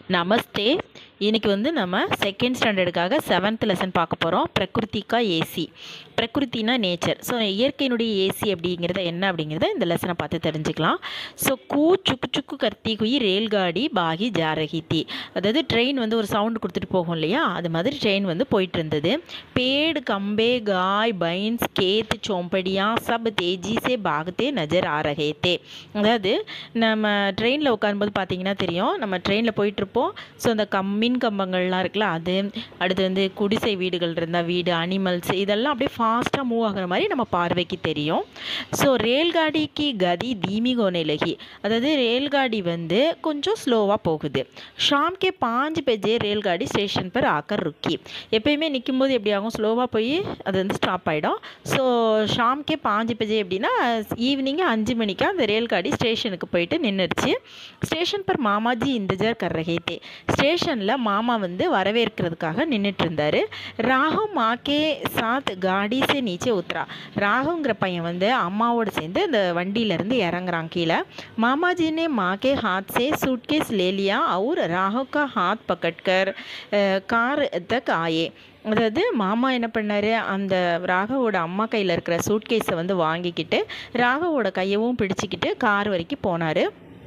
நமஸ்தே இன்னைக்கு வந்து நம்ம செகண்ட் ஸ்டாண்டர்டுக்காக செவன்த் லெசன் பார்க்க போகிறோம் பிரகிருதிகா ஏசி பிரகிருத்தினா நேச்சர் ஸோ இயற்கையினுடைய ஏசி அப்படிங்கிறத என்ன அப்படிங்கிறத இந்த லெசனை பார்த்து தெரிஞ்சுக்கலாம் ஸோ கூ சுக்கு சுக்கு கர்த்தி குயி ரேல்காடி பாகி ஜாரகித்தி அதாவது ட்ரெயின் வந்து ஒரு சவுண்டு கொடுத்துட்டு போகும் இல்லையா அது மாதிரி ட்ரெயின் வந்து போயிட்டு இருந்தது பேடு கம்பே காய் பைன்ஸ் கேத் சோம்படியா சப் தேஜி சே பாகத்தே நஜர் ஆ ரஹே தே அதாவது நம்ம ட்ரெயினில் உட்காரும்போது பார்த்தீங்கன்னா தெரியும் நம்ம ட்ரெயினில் போயிட்டுருப்போம் ஸோ அந்த கம் மின் கம்பங்கள்லாம் இருக்குல்ல அது அடுத்து வந்து குடிசை வீடுகள் இருந்தால் வீடு அனிமல்ஸ் இதெல்லாம் அப்படியே ஃபாஸ்ட்டாக மூவ் ஆகுற மாதிரி நம்ம பார்வைக்கு தெரியும் ஸோ ரேல்காடிக்கு கதி தீமி கோனே லகி அதாவது ரேல்காடி வந்து கொஞ்சம் ஸ்லோவாக போகுது ஷாம் கே பாஞ்சு பஜே ரேல்காடி ஸ்டேஷன் பர் ஆக்கர் ருக்கி எப்பயுமே நிற்கும்போது எப்படி ஆகும் ஸ்லோவாக போய் அது வந்து ஸ்டாப் ஆகிடும் ஸோ ஷாம் கே பாஞ்சு பஜே எப்படின்னா ஈவினிங் அஞ்சு மணிக்கு அந்த ரேல்காடி ஸ்டேஷனுக்கு போயிட்டு நின்றுடுச்சு ஸ்டேஷன் பர் மாமாஜி இந்தஜர் கர் ரஹே தே ஸ்டேஷனில் மாமா வந்து வரவேற்கிறதுக்காக நின்றுட்டு இருந்தாரு ராகு மாக்கே சாத் காடி சே நீச்சே உத்ரா ராகுங்கிற பையன் வந்து அம்மாவோட சேர்ந்து அந்த வண்டியிலேருந்து இறங்குறான் கீழே மாமாஜி ने माँ के हाथ से सूटकेस ले लिया और राघव का हाथ पकड़कर कार तक आए அதாவது மாமா என்ன பண்ணார் அந்த ராகவோட அம்மா கையில் இருக்கிற சூட்கேஸை வந்து வாங்கிக்கிட்டு ராகவோட கையவும் பிடிச்சிக்கிட்டு கார் வரைக்கும் போனார்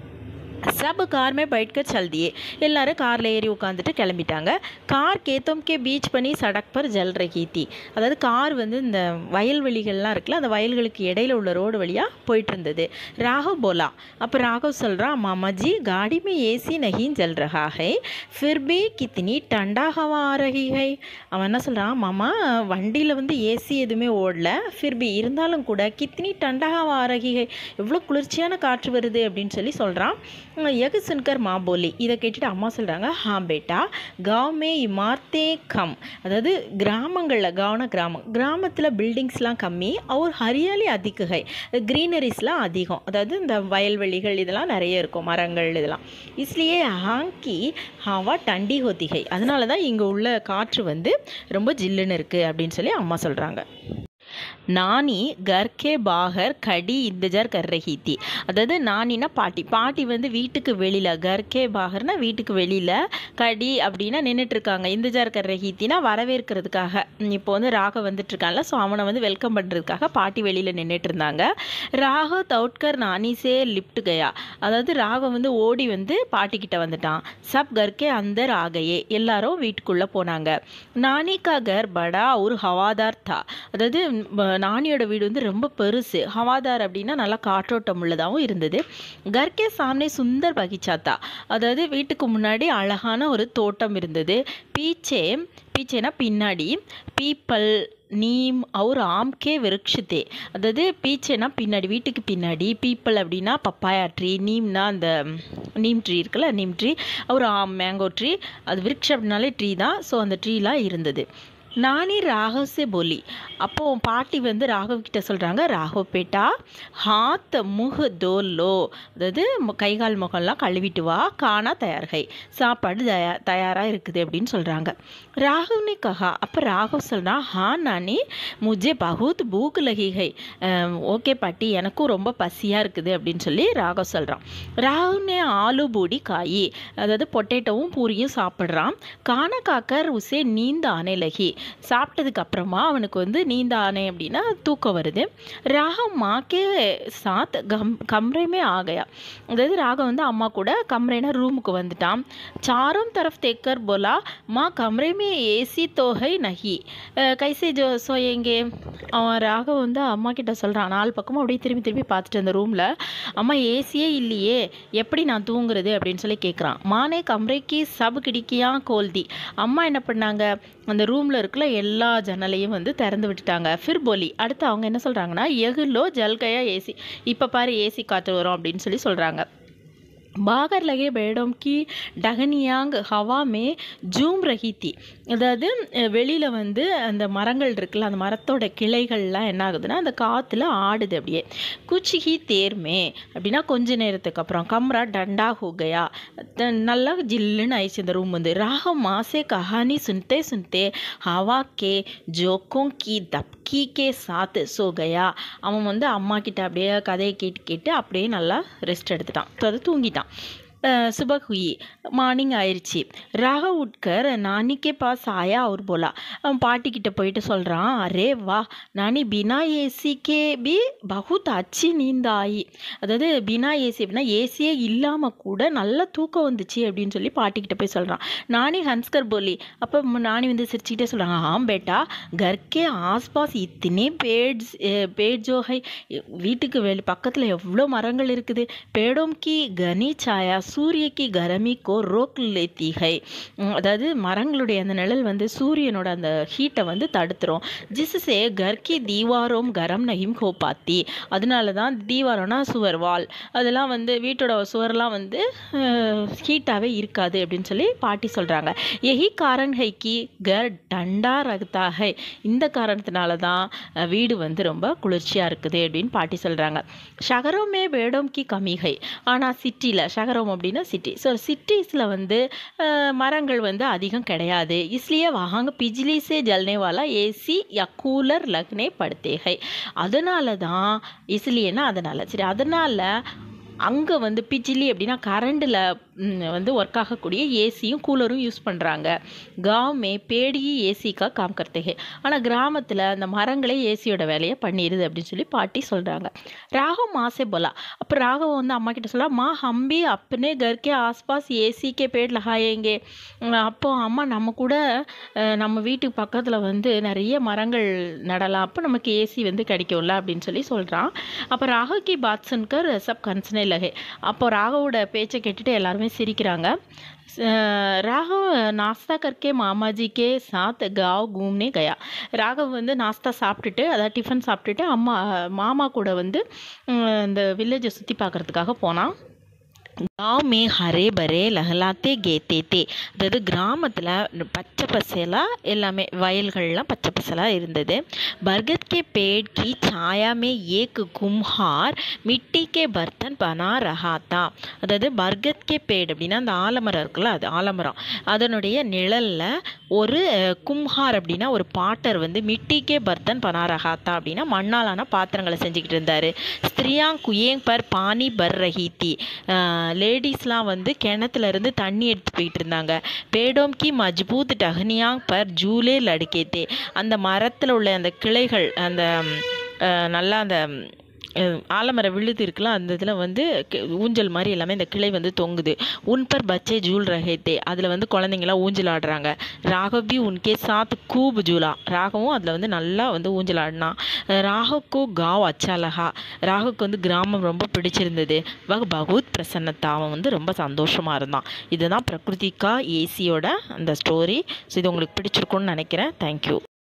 சப் கார் மே பைட்கர் சல் தியே எல்லாரும் காரில் ஏறி உட்காந்துட்டு கிளம்பிட்டாங்க கார் கேத்தோம் கே பீச் பண்ணி சடக் பர் ஜல் ரகி தி அதாவது கார் வந்து இந்த வயல்வெளிகள்லாம் இருக்குல்ல அந்த வயல்களுக்கு இடையில உள்ள ரோடு வழியாக போயிட்டு இருந்தது ராகவ் போலா அப்போ ராகவ் சொல்கிறான் மாமா ஜி காடி மே ஏசி நஹீன் ஜல் ரஹா ஹை ஃபிர் பி கித்னி டண்டா ஹவா ஆ ரஹி ஹை அவன் என்ன சொல்கிறான் மாமா வண்டியில் வந்து ஏசி எதுவுமே ஓடல ஃபிர் பி இருந்தாலும் கூட கித்னி டண்டா ஹவா ஆ ரஹி ஹை எவ்வளோ குளிர்ச்சியான காற்று வருது அப்படின்னு சொல்லி சொல்கிறான் எகு சுன்கர் மா போலி இதை கேட்டுட்டு அம்மா சொல்கிறாங்க ஹா பேட்டா காவ் மே இமார்த்தே கம் அதாவது கிராமங்களில் கவன கிராமம் கிராமத்தில் பில்டிங்ஸ்லாம் கம்மி அவர் ஹரியாலி அதிககை க்ரீனரிஸ்லாம் அதிகம் அதாவது இந்த வயல்வெளிகள் இதெல்லாம் நிறைய இருக்கும் மரங்கள் இதெல்லாம் இஸ்லியே ஹாங்கி ஹாவா டண்டி ஹோத்திகை அதனால தான் இங்கே உள்ள காற்று வந்து ரொம்ப ஜில்லுன்னு இருக்குது அப்படின்னு சொல்லி அம்மா சொல்கிறாங்க நானி கர்கே பாகர் கடி இந்தஜர் கர் ரஹி தி அதாவது நானினா பாட்டி பாட்டி வந்து வீட்டுக்கு வெளியில் கர்கே பாகர்னா வீட்டுக்கு வெளியில் கடி அப்படின்னா நின்றுட்டுருக்காங்க இந்தஜர் கர் ரஹித்தினா வரவேற்கிறதுக்காக இப்போ வந்து ராக வந்துட்டுருக்கான்ல ஸோ அவனை வந்து வெல்கம் பண்ணுறதுக்காக பாட்டி வெளியில் நின்றுட்டு இருந்தாங்க ராக தவுட்கர் நானிசே லிப்ட் கயா அதாவது ராக வந்து ஓடி வந்து பாட்டிக்கிட்ட வந்துட்டான் சப் கர்கே அந்தர் ஆகையே எல்லாரும் வீட்டுக்குள்ளே போனாங்க நானி கா கர் படா ஒரு ஹவாதார் தா அதாவது நானியோட வீடு வந்து ரொம்ப பெருசு ஹவாதார் அப்படின்னா நல்லா காற்றோட்டம் உள்ளதாகவும் இருந்தது கர்கே சாம்னே சுந்தர் பகிச்சாத்தா அதாவது வீட்டுக்கு முன்னாடி அழகான ஒரு தோட்டம் இருந்தது பீச்சே பீச்சேனா பின்னாடி பீப்பல் நீம் அவர் ஆம்கே விருட்சத்தே அதாவது பீச்சேனா பின்னாடி வீட்டுக்கு பின்னாடி பீப்பிள் அப்படின்னா பப்பாயா ட்ரீ நீம்னா அந்த நீம் ட்ரீ இருக்குல்ல நீம் ட்ரீ ஒரு ஆம் மேங்கோ ட்ரீ அது விருட்சம் அப்படின்னாலே ட்ரீ தான் ஸோ அந்த ட்ரீலாம் இருந்தது நானே ராகவ் சே போலி அப்போது பாட்டி வந்து ராகவ் கிட்ட சொல்கிறாங்க ராகவ் பேட்டா ஹாத் முஹ் தோல்லோ அதாவது கை கால் முகம்லாம் கழுவிட்டு வா காணா தயார்கை சாப்பாடு தயா தயாராக இருக்குது அப்படின்னு சொல்கிறாங்க ராகவ்னே கஹா அப்போ ராகவ் சொல்கிறான் ஹா நானே முஜே பகுத் பூக் லகிகை ஓகே பாட்டி எனக்கும் ரொம்ப பசியாக இருக்குது அப்படின்னு சொல்லி ராகவ் சொல்கிறான் ராகுனே ஆலு பூடி காயி அதாவது பொட்டேட்டோவும் பூரியும் சாப்பிட்றான் காண காக்கர் உசே நீந்த ஆனே லகி சாப்பிட்டதுக்கு அப்புறமா அவனுக்கு வந்து நீந்த ஆனே அப்படின்னா தூக்கம் வருது ராகம் மாக்கே சாத் கம் கம்ரேமே ஆகையா அதாவது ராகம் வந்து அம்மா கூட கம்ரேனா ரூமுக்கு வந்துட்டான் சாரும் தரஃப் தேக்கர் போலா மா கம்ரேமே ஏசி தோகை நகி கைசே ஜோ சோயேங்கே அவன் ராகம் வந்து அம்மா கிட்ட சொல்கிறான் நாலு பக்கமும் அப்படியே திரும்பி திரும்பி பார்த்துட்டு அந்த ரூமில் அம்மா ஏசியே இல்லையே எப்படி நான் தூங்குறது அப்படின்னு சொல்லி கேட்குறான் மானே கம்ரைக்கு சப் கிடிக்கியா கோல்தி அம்மா என்ன பண்ணாங்க அந்த ரூமில் இருக்கிற எல்லா ஜன்னலையும் வந்து திறந்து விட்டுட்டாங்க ஃபிர் போலி அடுத்து அவங்க என்ன சொல்கிறாங்கன்னா எகுலோ ஜல்கையா ஏசி இப்போ பாரு ஏசி காற்று வரும் அப்படின்னு சொல்லி சொல்கிறாங்க बाहर लगे पेड़ों की டகனியாங் ஹவா மே ஜூம் ரஹித்தி அதாவது வெளியில் வந்து அந்த மரங்கள் இருக்குல்ல அந்த மரத்தோட கிளைகள்லாம் என்ன ஆகுதுன்னா அந்த காற்றுல ஆடுது அப்படியே குச்சிஹி தேர்மே அப்படின்னா கொஞ்ச நேரத்துக்கு அப்புறம் கம்ரா டண்டா ஹோகயா நல்லா ஜில்லுன்னு ஆயிடுச்சு இந்த ரூம் வந்து ராகம் மாசே கஹானி சுன்தே சுன்தே ஹவா கே ஜோக்கோं की தப்கி கே சாத் சோ கயா அவன் வந்து அம்மா கிட்ட அப்படியே கதையை கேட்டு கேட்டு அப்படியே நல்லா ரெஸ்ட் எடுத்துட்டான் அது தூங்கிட்டான் அஹ், சுபஹ் ஹுயி மார்னிங் ஆயிடுச்சு ராக உட்கர் நானிக்கே பாஸ் ஆயா அவர் போலா அவன் பாட்டிக்கிட்ட போயிட்டு சொல்கிறான் அரே வா நானி பினா ஏசிக்கே பி பகுத் அச்சி நீந்த ஆயி அதாவது பினா ஏசி அப்படின்னா ஏசியே இல்லாமல் கூட நல்ல தூக்கம் வந்துச்சு அப்படின்னு சொல்லி பாட்டிக்கிட்ட போய் சொல்கிறான் நானி ஹன்ஸ்கர் போலி அப்போ நானி வந்து சிரிச்சுக்கிட்டே சொல்கிறாங்க ஆம் பேட்டா கர்க்கே ஆஸ்பாஸ் இத்தனை பேட்ஸ் பேட்ஜோகை வீட்டுக்கு வெளி பக்கத்தில் எவ்வளோ மரங்கள் இருக்குது பேடோம் கி கனி சாயா சூரிய கி கரமி கோ ரோக் லேத்தி ஹை உம், அதாவது மரங்களுடைய அந்த நிழல் வந்து சூரியனோட அந்த ஹீட்டை வந்து தடுத்துரும் ஜிஸ்ஸே கர்க்கி தீவாரோம் கரம் நகிம் ஹோ பாத்தி அதனால தான் தீவாரம்னா சுவர் வால் அதெல்லாம் வந்து வீட்டோட சுவர்லாம் வந்து ஹீட்டாகவே இருக்காது அப்படின்னு சொல்லி பாட்டி சொல்கிறாங்க எஹி காரன் ஹை கி கர் டண்டா ரகத்தா ஹை இந்த காரணத்தினால தான் அஹ், வீடு வந்து ரொம்ப குளிர்ச்சியாக இருக்குது அப்படின்னு பாட்டி சொல்கிறாங்க ஷகரோமே வேடோம் கி கம்மி ஹை ஆனால் சிட்டியில் ஷகரம் அப்படின்னா சிட்டி ஸோ சிட்டிஸில் வந்து அஹ், மரங்கள் வந்து அதிகம் கிடையாது இஸ்லியே வகாங்க பிஜ்லி சே ஜல்னே வாலா ஏசி யா கூலர் லக்னே படுத்தே ஹை அதனால தான் இஸ்லியேன்னா அதனால் சரி அதனால் அங்கே வந்து பிஜிலி அப்படின்னா கரண்டில் வந்து ஒர்க் ஆகக்கூடிய ஏசியும் கூலரும் யூஸ் பண்ணுறாங்க காவ்மே பேடியே ஏசிக்கா காம் கர்த்தேகே ஆனால் கிராமத்தில் அந்த மரங்களே ஏசியோட வேலையை பண்ணிடுது அப்படின்னு சொல்லி பாட்டி சொல்கிறாங்க ராகவ் மாசே போலா அப்போ ராகவ் வந்து அம்மா கிட்ட சொல்ல மா ஹம்பி அப்பனே கர்க்கே ஆஸ்பாஸ் ஏசிக்கே பேட் லகாயேங்கே அப்போ அம்மா நம்ம கூட அஹ், நம்ம வீட்டுக்கு பக்கத்தில் வந்து நிறைய மரங்கள் நடலாம் அப்போ நமக்கு ஏசி வந்து கிடைக்கும்ல அப்படின்னு சொல்லி சொல்கிறான் அப்போ ராகவ் கி பாத் சுன்கர் சப் கன்சனே லகே அப்போ ராகவோட பேச்சை கேட்டுட்டு எல்லாருமே சிரிக்கிறாங்க அஹ் ராகவ் நாஸ்தா கர்க்கே மாமாஜி கே சாத் காவ் கூம்னே கயா ராகவ் வந்து நாஸ்தா சாப்பிட்டுட்டு அதாவது டிஃபன் சாப்பிட்டுட்டு அம்மா மாமா கூட வந்து உம், இந்த வில்லேஜை சுற்றி பார்க்கறதுக்காக போனான் गांव में हरे भरे लहलाते गेते தே அதாவது கிராமத்தில் பச்சை பசேலாக எல்லாமே வயல்கள்லாம் பச்சை பசலாக இருந்தது बरगद के पेड़ की छाया में एक कुम्हार मिट्टी के बर्तन बना रहा था அதாவது பர்கத் கே பேட் அப்படின்னா அந்த ஆலமரம் இருக்குல்ல அது ஆலமரம் அதனுடைய நிழலில் ஒரு அஹ், கும்ஹார் அப்படின்னா ஒரு பாட்டர் வந்து மிட்டிக்கே பர்த்தன் பனா ரஹாத்தா அப்படின்னா மண்ணாலான பாத்திரங்களை செஞ்சுக்கிட்டு இருந்தார் ஸ்திரியாங் குயேங் பர் பானி பர் ரஹீத்தி லேடிஸ்லாம் வந்து கிணத்துல இருந்து தண்ணி எடுத்து போயிட்டு இருந்தாங்க பேடோம் கி மஜ்பூத் டஹ்னியாங் பர் ஜூலே லடுக்கேத்தே அந்த மரத்தில் உள்ள அந்த கிளைகள் அந்த ம், அஹ், நல்லா அந்த ம், அஹ், ஆலமர விழுது இருக்குல்ல அந்த இதில் வந்து கி- ஊஞ்சல் மாதிரி எல்லாமே இந்த கிளை வந்து தொங்குது உன் பர் பச்சே ஜூல் ரஹேத்தே அதில் வந்து குழந்தைங்களாம் ஊஞ்சல் ஆடுறாங்க ராகவி உன்கே சாத் கூப் ஜூலா ராகவும் அதில் வந்து நல்லா வந்து ஊஞ்சல் ஆடினான் ராகுக்கு காவ் அச்சாலஹா ராகுக்கு வந்து கிராமம் ரொம்ப பிடிச்சிருந்தது வக பகவத் பிரசன்னத்தா அவன் வந்து ரொம்ப சந்தோஷமாக இருந்தான் இதுதான் பிரகிருதிகா ஏசியோட அந்த ஸ்டோரி ஸோ இது உங்களுக்கு பிடிச்சிருக்கும்னு நினைக்கிறேன் தேங்க்யூ